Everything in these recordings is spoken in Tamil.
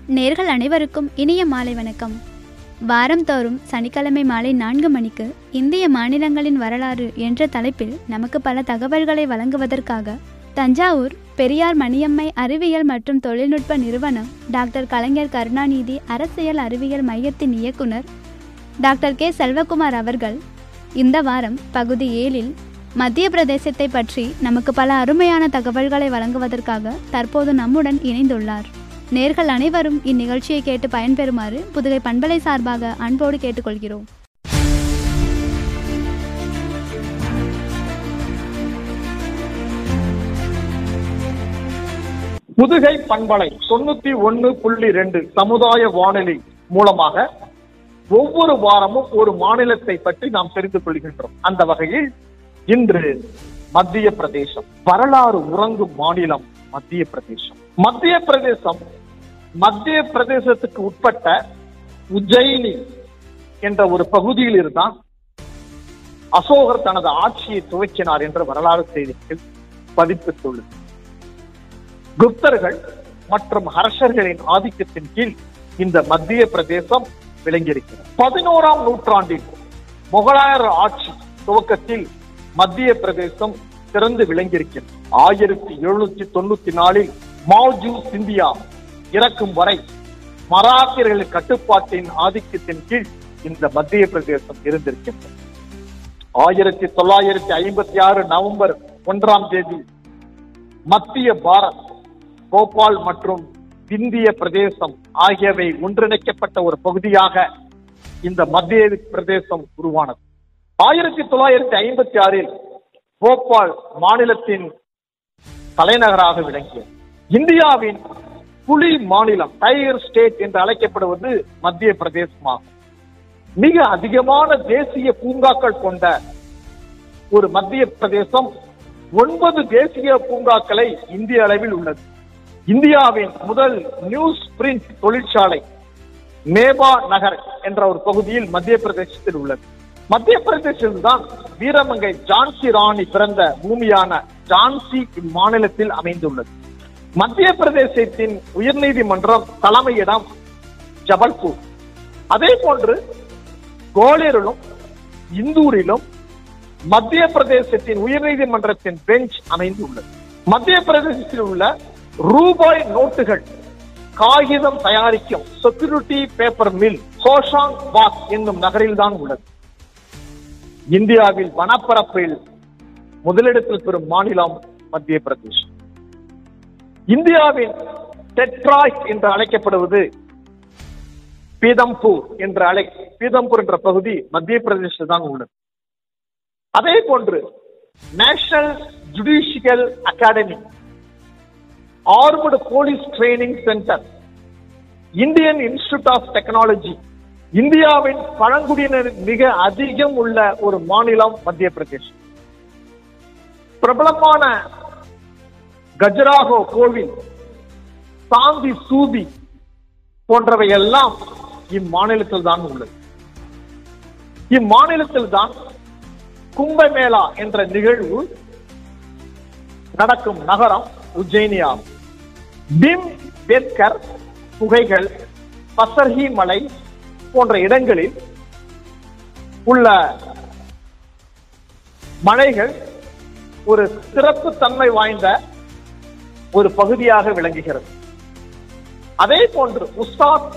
நேர்கள் அனைவருக்கும் இனிய மாலை வணக்கம் வாரந்தோறும் சனிக்கிழமை மாலை நான்கு மணிக்கு இந்திய மாநிலங்களின் வரலாறு என்ற தலைப்பில் நமக்கு பல தகவல்களை வழங்குவதற்காக தஞ்சாவூர் பெரியார் மணியம்மை அறிவியல் மற்றும் தொழில்நுட்ப நிறுவனம் டாக்டர் கலைஞர் கருணாநிதி அரசியல் அறிவியல் மையத்தின் இயக்குனர் டாக்டர் கே செல்வகுமார் அவர்கள் இந்த வாரம் பகுதி ஏழில் மத்திய பிரதேசத்தை பற்றி நமக்கு பல அருமையான தகவல்களை வழங்குவதற்காக தற்போது நம்முடன் இணைந்துள்ளார் நேர்கள் அனைவரும் இந்நிகழ்ச்சியை கேட்டு பயன்பெறுமாறு புதுகை பண்பலை சார்பாக அன்போடு கேட்டுக்கொள்கிறோம் புதுகை பண்பலை தொண்ணூத்தி ஒன்னு புள்ளி ரெண்டு சமுதாய வானொலி மூலமாக ஒவ்வொரு வாரமும் ஒரு மாநிலத்தை பற்றி நாம் தெரிந்து கொள்கின்றோம் அந்த வகையில் இன்று மத்திய பிரதேசம் வரலாறு உறங்கும் மாநிலம் மத்திய பிரதேசம் மத்திய பிரதேசம் மத்திய பிரதேசத்துக்கு உட்பட்ட உஜ்ஜயினி என்ற ஒரு பகுதியில் இருந்தான் அசோகர் தனது ஆட்சியை துவக்கினார் என்ற வரலாறு செய்திகள் பதிப்பித்துள்ளது குப்தர்கள் மற்றும் ஹர்ஷர்களின் ஆதிக்கத்தின் கீழ் இந்த மத்திய பிரதேசம் விளங்கியிருக்கிறது பதினோராம் நூற்றாண்டில் முகலாயர் ஆட்சி துவக்கத்தில் மத்திய பிரதேசம் சிறந்து விளங்கியிருக்கிறது ஆயிரத்தி எழுநூத்தி தொண்ணூத்தி நாலில் மாவ்ஜூ சிந்தியா இறக்கும் வரை மராத்தியர்களின் கட்டுப்பாட்டின் ஆதிக்கத்தின் கீழ் இந்த மத்திய பிரதேசம் இருந்திருக்கின்றது ஆயிரத்தி தொள்ளாயிரத்தி ஐம்பத்தி ஆறு நவம்பர் ஒன்றாம் தேதி மத்திய பாரத் போபால் மற்றும் இந்திய பிரதேசம் ஆகியவை ஒன்றிணைக்கப்பட்ட ஒரு பகுதியாக இந்த மத்திய பிரதேசம் உருவானது ஆயிரத்தி தொள்ளாயிரத்தி ஐம்பத்தி ஆறில் போபால் மாநிலத்தின் தலைநகராக விளங்கியது இந்தியாவின் புலி மாநிலம் டைகர் ஸ்டேட் என்று அழைக்கப்படுவது மத்திய பிரதேசமாகும் மிக அதிகமான தேசிய பூங்காக்கள் கொண்ட ஒரு மத்திய பிரதேசம் ஒன்பது தேசிய பூங்காக்களை இந்திய அளவில் உள்ளது இந்தியாவின் முதல் நியூஸ் பிரிண்ட் தொழிற்சாலை மேபா நகர் என்ற ஒரு பகுதியில் மத்திய பிரதேசத்தில் உள்ளது மத்திய பிரதேசத்தில் தான் வீரமங்கை ஜான்சி ராணி பிறந்த பூமியான ஜான்சி இம்மாநிலத்தில் அமைந்துள்ளது மத்திய பிரதேசத்தின் உயர்நீதிமன்றம் தலைமையிடம் ஜபல்பூர் அதே போன்று கோலேரிலும் இந்தூரிலும் மத்திய பிரதேசத்தின் உயர்நீதிமன்றத்தின் பெஞ்ச் அமைந்துள்ளது மத்திய பிரதேசத்தில் உள்ள ரூபாய் நோட்டுகள் காகிதம் தயாரிக்கும் security paper mill Hoshangabad என்னும் நகரில் தான் உள்ளது இந்தியாவில் வனப்பரப்பில் முதலிடத்தில் பெறும் மாநிலம் மத்திய பிரதேசம் இந்தியாவின் டெட்ராய்ட் என்று அழைக்கப்படுவது பீதம்பூர் என்ற அழை பீதம்பூர் என்ற பகுதி மத்திய பிரதேசத்தில் தான் உள்ளது அதே போன்று national judicial academy armed police training centre Indian institute of technology இந்தியாவின் பழங்குடியினர் மிக அதிகம் உள்ள ஒரு மாநிலம் மத்திய பிரதேசம் பிரபலமான கஜராகோ கோவில் சாந்தி சூதி போன்றவை எல்லாம் இம்மாநிலத்தில் தான் உள்ளது இம்மாநிலத்தில் தான் கும்பமேளா என்ற நிகழ்வு நடக்கும் நகரம் உஜ்ஜயினி ஆகும் பிம் பேத்கர் குகைகள் பசர்ஹி மலை போன்ற இடங்களில் உள்ள மலைகள் ஒரு சிறப்பு தன்மை வாய்ந்த ஒரு பகுதியாக விளங்குகிறது அதே போன்று உஸ்தாத்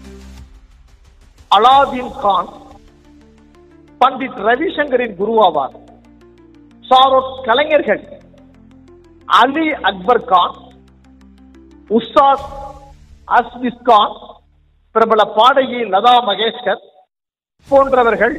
அலாதீன் கான் பண்டிட் ரவிசங்கரின் குருவாவார் சாரோட் கலைஞர்கள் அலி அக்பர் கான் உஸ்தாத் அஸ்மிஸ் கான் பிரபல பாடகி லதா மகேஷ்கர் போன்றவர்கள்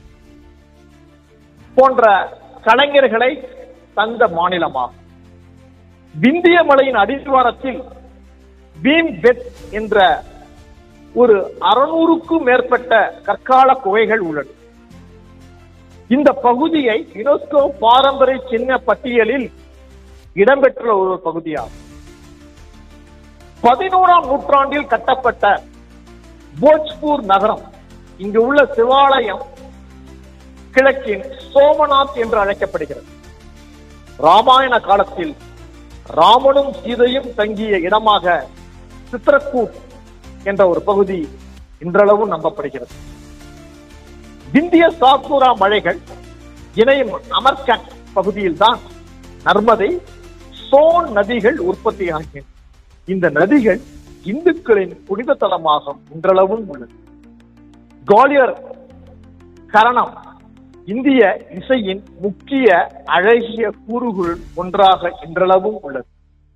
போன்ற கலைஞர்களை தந்த மாநிலமாகும் விந்திய மலையின் அடிவாரத்தில் பீம் பெத் என்ற ஒரு அறுநூறுக்கும் மேற்பட்ட கற்கால குகைகள் உள்ளன இந்த பகுதியை யுனெஸ்கோ பாரம்பரிய சின்ன பட்டியலில் இடம்பெற்றுள்ள ஒரு பகுதியாகும் பதினோராம் நூற்றாண்டில் கட்டப்பட்ட போஜ்பூர் நகரம் இங்கு உள்ள சிவாலயம் கிழக்கின் சோமநாத் என்று அழைக்கப்படுகிறது ராமாயண காலத்தில் ராமனும் சீதையும் தங்கிய இடமாக சித்திரக்கூட் என்ற ஒரு பகுதி இன்றளவும் நம்பப்படுகிறது இந்திய சாத்புரா மழைகள் இணையும் அமர்கண்ட் பகுதியில்தான் நர்மதை சோன் நதிகள் உற்பத்தியாகின்றன இந்த நதிகள் இந்துக்களின் புனித தலமாக இன்றளவும் உள்ளது குவாலியர் கரணம் இந்திய இசையின் முக்கிய அழகிய கூறுகள் ஒன்றாக இன்றளவும் உள்ளது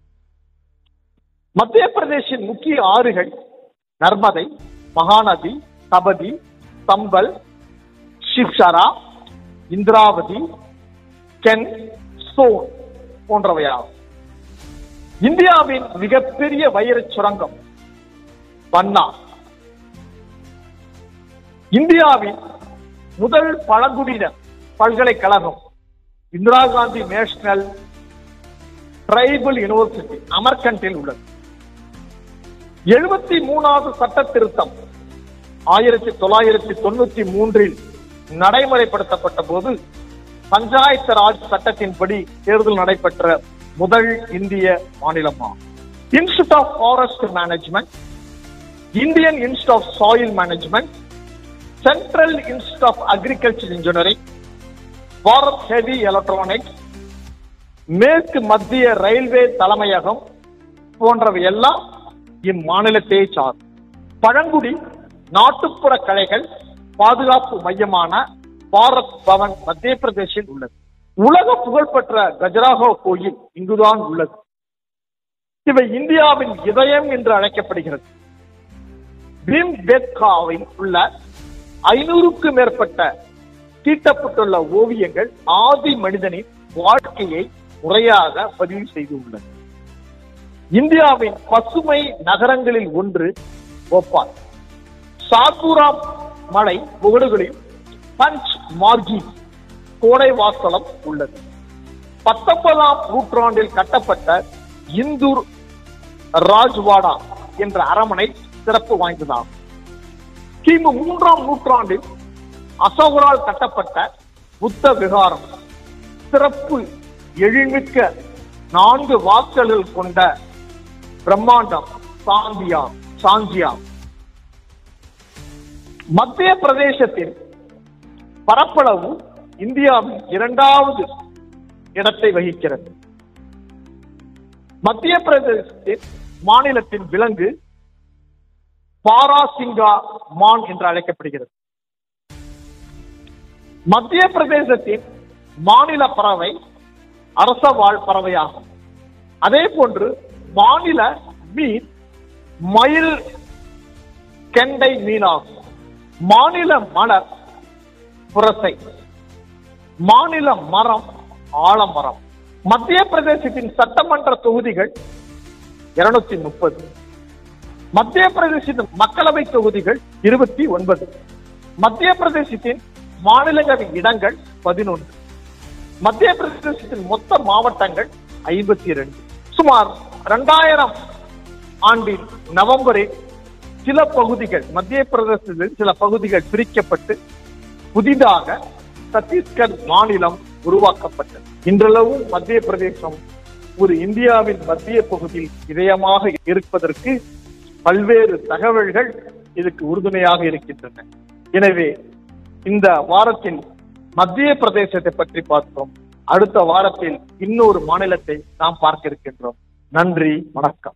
மத்திய பிரதேசின் முக்கிய ஆறுகள் நர்மதை மகாநதி தபதி சம்பல் ஷிப்ஷரா இந்திராவதி கென் சோன் போன்றவையாகும் இந்தியாவின் மிகப்பெரிய வைரச் சுரங்கம் பன்னா இந்தியாவின் முதல் பழங்குடியினர் பல்கலைக்கழகம் Indira Gandhi national tribal university அமர்கண்டில் உள்ளது எழுபத்தி மூணாவது சட்ட திருத்தம் ஆயிரத்தி தொள்ளாயிரத்தி தொண்ணூத்தி மூன்றில் நடைமுறைப்படுத்தப்பட்ட போது பஞ்சாயத்து ராஜ் சட்டத்தின்படி தேர்தல் நடைபெற்ற முதல் இந்திய மாநிலமாகும் institute of forest management Indian institute of soil management central institute of agriculture engineering Bharat heavy electronics மேற்கு மத்திய ரயில்வே தலைமையகம் போன்றவை எல்லாம் இம்மாநிலத்தை சார் பழங்குடி நாட்டுப்புற கலைகள் பாதுகாப்பு மையமான பாரத் பவன் மத்திய பிரதேசில் உள்ளது உலக புகழ்பெற்ற கஜராகோ கோயில் இங்குதான் உள்ளது இவை இந்தியாவின் இதயம் என்று அழைக்கப்படுகிறது பீம்பேத்காவில் உள்ள ஐநூறுக்கும் மேற்பட்ட தீட்டப்பட்டுள்ள ஓவியங்கள் ஆதி மனிதனின் வாழ்க்கையை முறையாக பதிவு செய்துள்ளன இந்தியாவின் பசுமை நகரங்களில் ஒன்று போபால் சாத்புரா மலை முகடுகளில் பஞ்ச் மார்கி கோடை வாசலம் உள்ளது பத்தொன்பதாம் நூற்றாண்டில் கட்டப்பட்ட இந்தூர் ராஜ்வாடா என்ற அரமனை சிறப்பு வாய்ந்ததாகும் கிமு மூன்றாம் நூற்றாண்டில் அசோகரால் கட்டப்பட்ட புத்த விகாரம் சிறப்பு எழில்மிக்க நான்கு வாசல்கள் கொண்ட பிரம்மாண்டம் சாந்தியா சாந்தியா மத்திய பிரதேசத்தின் பரப்பளவு இந்தியாவின் இரண்டாவது இடத்தை வகிக்கிறது மத்திய பிரதேசத்தின் மாநிலத்தின் விலங்கு பாராசிங்கா மான் என்று அழைக்கப்படுகிறது மத்திய பிரதேசத்தின் மாநில பறவை அரசவாழ் பறவையாகும் அதே போன்று மாநில மீன் மயில் கெண்டை மீனாகும் மாநில மலர் புரசை மாநில மரம் ஆலமரம் மத்திய பிரதேசத்தின் சட்டமன்ற தொகுதிகள் இருநூத்தி முப்பது மத்திய பிரதேசத்தின் மக்களவை தொகுதிகள் இருபத்தி ஒன்பது மத்திய பிரதேசத்தின் மாநிலங்களவை இடங்கள் பதினொன்று மத்திய பிரதேசத்தின் மொத்த மாவட்டங்கள் ஐம்பத்தி இரண்டு சுமார் இரண்டாயிரம் ஆண்டின் நவம்பரில் சில பகுதிகள் மத்திய பிரதேசத்தில் சில பகுதிகள் பிரிக்கப்பட்டு புதிதாக சத்தீஸ்கர் மாநிலம் உருவாக்கப்பட்டது இன்றளவும் மத்திய பிரதேசம் ஒரு இந்தியாவின் மத்திய பகுதியில் இதயமாக இருப்பதற்கு பல்வேறு தகவல்கள் இதுக்கு உறுதுணையாக இருக்கின்றன எனவே இந்த வாரத்தில் மத்திய பிரதேசத்தை பற்றி பார்த்தோம் அடுத்த வாரத்தில் இன்னொரு மாநிலத்தை நாம் பார்க்க இருக்கின்றோம் நன்றி வணக்கம்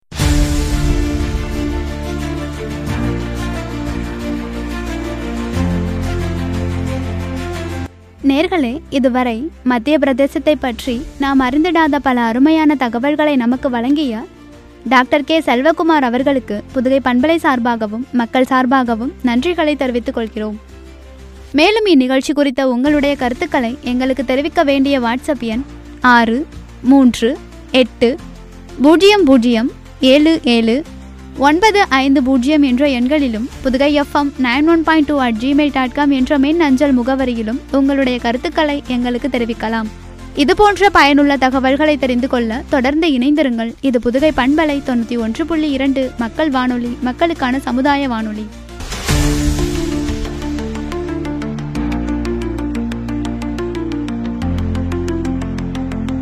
நேர்களே இதுவரை மத்திய பிரதேசத்தை பற்றி நாம் அறிந்திடாத பல அருமையான தகவல்களை நமக்கு வழங்கிய டாக்டர் கே செல்வகுமார் அவர்களுக்கு புதுகை பண்பலை சார்பாகவும் மக்கள் சார்பாகவும் நன்றிகளை தெரிவித்துக் கொள்கிறோம் மேலும் இந்நிகழ்ச்சி குறித்த உங்களுடைய கருத்துக்களை எங்களுக்கு தெரிவிக்க வேண்டிய வாட்ஸ்அப் எண் ஆறு மூன்று எட்டு பூஜ்ஜியம் பூஜ்ஜியம் ஏழு ஏழு ஒன்பது ஐந்து பூஜ்ஜியம் என்ற எண்களிலும் Pudugai FM nine one point two at Gmail dot com என்ற மின் அஞ்சல் முகவரியிலும் உங்களுடைய கருத்துக்களை எங்களுக்கு தெரிவிக்கலாம் இதுபோன்ற பயனுள்ள தகவல்களை தெரிந்து கொள்ள தொடர்ந்து இணைந்திருங்கள் இது புதுகை பண்பலை தொண்ணூற்றி ஒன்று புள்ளி இரண்டு மக்கள் வானொலி மக்களுக்கான சமுதாய வானொலி